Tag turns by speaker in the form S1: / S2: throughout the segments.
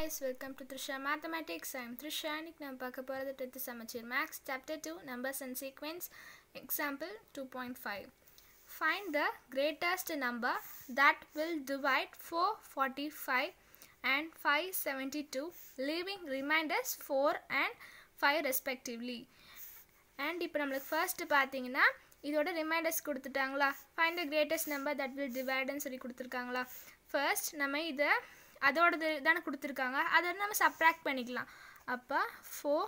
S1: guys, welcome to Trisha Mathematics. I'm Trisha. இன்னைக்கு நம்ம பார்க்க போகிறது tenth Samacheer maths chapter two numbers and sequence example two point five find the greatest number that will divide four forty five and five seventy two leaving reminders four and five respectively and இப்போ நம்மளுக்கு first பார்த்தீங்கன்னா இதோட reminders கொடுத்துட்டாங்களா find the greatest number that will டிவைடுன்னு சொல்லி கொடுத்துருக்காங்களா first நம்ம இதை அதோடது தானே கொடுத்துருக்காங்க அதை வந்து நம்ம சப்ராக்ட் பண்ணிக்கலாம் அப்போ four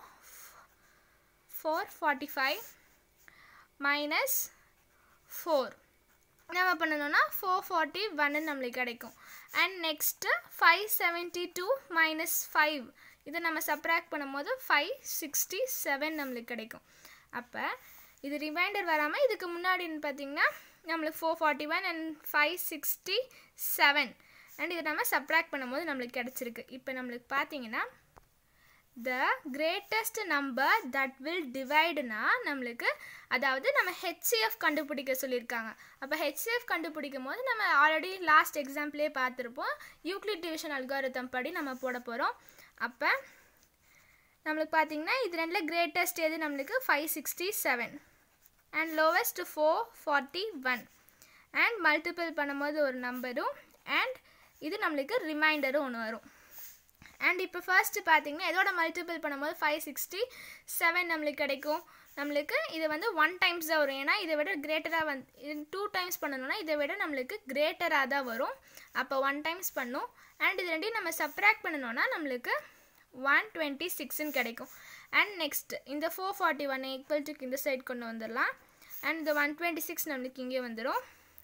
S1: four forty five minus four நம்ம பண்ணணும்னா ஃபோர் ஃபார்ட்டி ஒன்னு நம்மளுக்கு கிடைக்கும் and next five seventy two minus five இதை நம்ம சப்ராக்ட் பண்ணும்போது ஃபைவ் சிக்ஸ்டி செவன் நம்மளுக்கு கிடைக்கும் அப்போ இது ரிமைண்டர் வராமல் இதுக்கு முன்னாடின்னு பார்த்தீங்கன்னா நம்மளுக்கு four forty one and five sixty seven and இதை நம்ம சப்ராக்ட் பண்ணும்போது நம்மளுக்கு கிடச்சிருக்கு இப்போ நம்மளுக்கு பார்த்தீங்கன்னா the greatest number that will டிவைடுனா நம்மளுக்கு அதாவது நம்ம ஹெச்சிஎஃப் கண்டுபிடிக்க சொல்லியிருக்காங்க அப்போ ஹெச்சிஎஃப் கண்டுபிடிக்கும் போது நம்ம ஆல்ரெடி லாஸ்ட் எக்ஸாம்பிளே பார்த்துருப்போம் யூக்ளிட் டிவிஷன் அல்காரதம் படி நம்ம போட போகிறோம் அப்போ நம்மளுக்கு பார்த்தீங்கன்னா இது ரெண்டில் கிரேட்டஸ்ட் எது நம்மளுக்கு five sixty seven and lowest four forty one and multiple பண்ணும்போது ஒரு நம்பரும் அண்ட் இது நம்மளுக்கு ரிமைண்டரும் ஒன்று வரும் அண்ட் இப்போ ஃபர்ஸ்ட் பார்த்தீங்கன்னா இதோட மல்டிபிள் பண்ணும்போது ஃபைவ் சிக்ஸ்டி செவன் நம்மளுக்கு கிடைக்கும் நம்மளுக்கு இது வந்து ஒன் டைம்ஸ் தான் வரும் ஏன்னா இதை விட கிரேட்டராக வந்து டூ டைம்ஸ் பண்ணணும்னா இதை விட நம்மளுக்கு கிரேட்டராக தான் வரும் அப்போ ஒன் டைம்ஸ் பண்ணும் அண்ட் இது ரெண்டையும் நம்ம சப்ராக்ட் பண்ணணும்னா நம்மளுக்கு ஒன் டுவெண்ட்டி சிக்ஸ்ன்னு கிடைக்கும் அண்ட் நெக்ஸ்ட் இந்த four forty one equal to இந்த சைட் கொண்டு வந்துடலாம் அண்ட் இந்த ஒன் டுவெண்ட்டி சிக்ஸ் நம்மளுக்கு இங்கே வந்துடும்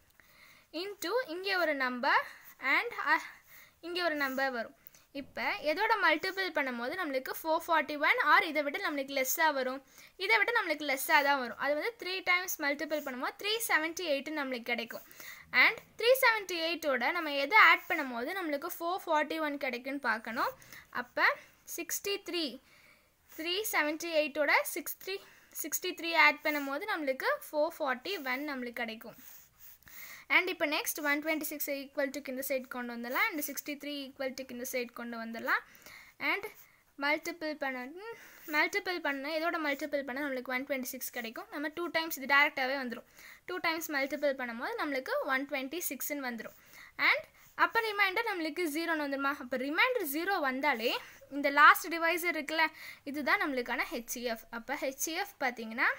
S1: இன்ட்டு இங்கே ஒரு நம்பர் அண்ட் இங்கே ஒரு நம்பர் வரும் இப்போ எதோட மல்டிபிள் பண்ணும்போது நம்மளுக்கு ஃபோர் ஃபார்ட்டி ஒன் ஆர் இதை விட நம்மளுக்கு லெஸ்ஸாக வரும் இதை விட நம்மளுக்கு லெஸ்ஸாக தான் வரும் அது வந்து த்ரீ டைம்ஸ் மல்டிபிள் பண்ணும்போது த்ரீ செவன்ட்டி எயிட்டு நம்மளுக்கு கிடைக்கும் அண்ட் த்ரீ செவன்ட்டி எயிட்டோட நம்ம எதை ஆட் பண்ணும்போது நம்மளுக்கு ஃபோர் ஃபார்ட்டி ஒன் கிடைக்குன்னு பார்க்கணும் அப்போ சிக்ஸ்டி த்ரீ த்ரீ செவன்ட்டி எயிட்டோட சிக்ஸ்டி சிக்ஸ்டி த்ரீ ஆட் பண்ணும்போது நம்மளுக்கு ஃபோர் ஃபார்ட்டி ஒன் நம்மளுக்கு கிடைக்கும் அண்ட் இப்போ next one twenty six equal டுக்கு இந்த சைட் கொண்டு வந்துடலாம் அண்ட் சிக்ஸ்டி த்ரீ ஈக்குவல் டுக்கு இந்த சைட் கொண்டு வந்துடலாம் அண்ட் மல்டிபிள் பண்ண மல்டிபிள் பண்ண இதோட மல்டிபிள் பண்ண நம்மளுக்கு ஒன் டுவெண்ட்டி சிக்ஸ் கிடைக்கும் நம்ம டூ டைம்ஸ் இது டேரெக்டாகவே வந்துடும் டூ டைம்ஸ் மல்டிபிள் பண்ணும்போது நம்மளுக்கு ஒன் டுவெண்ட்டி சிக்ஸ்ன்னு வந்துடும் அண்ட் அப்போ ரிமைண்டர் நம்மளுக்கு ஜீரோன்னு வந்துடுமா அப்போ ரிமைண்டர் ஜீரோ வந்தாலே இந்த லாஸ்ட் டிவைஸர் இருக்குல்ல இதுதான் நம்மளுக்கான ஹெச்இஎஃப் அப்போ ஹெச்இஎஃப் பார்த்தீங்கன்னா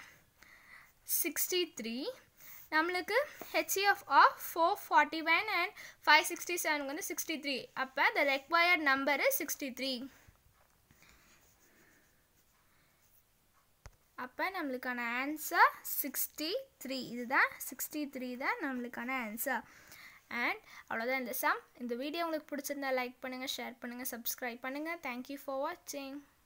S1: சிக்ஸ்டி த்ரீ நம்மளுக்கு HCF of four forty one and five sixty செவனுக்கு வந்து சிக்ஸ்டி த்ரீ அப்போ the required number sixty three அப்போ நம்மளுக்கான ஆன்சர் சிக்ஸ்டி த்ரீ இதுதான் சிக்ஸ்டி த்ரீ தான் நம்மளுக்கான ஆன்சர் அண்ட் அவ்வளோதான் இந்த சம் இந்த வீடியோ உங்களுக்கு பிடிச்சிருந்தா லைக் பண்ணுங்கள் ஷேர் பண்ணுங்கள் சப்ஸ்கிரைப் பண்ணுங்கள் தேங்க்யூ ஃபார் வாட்சிங்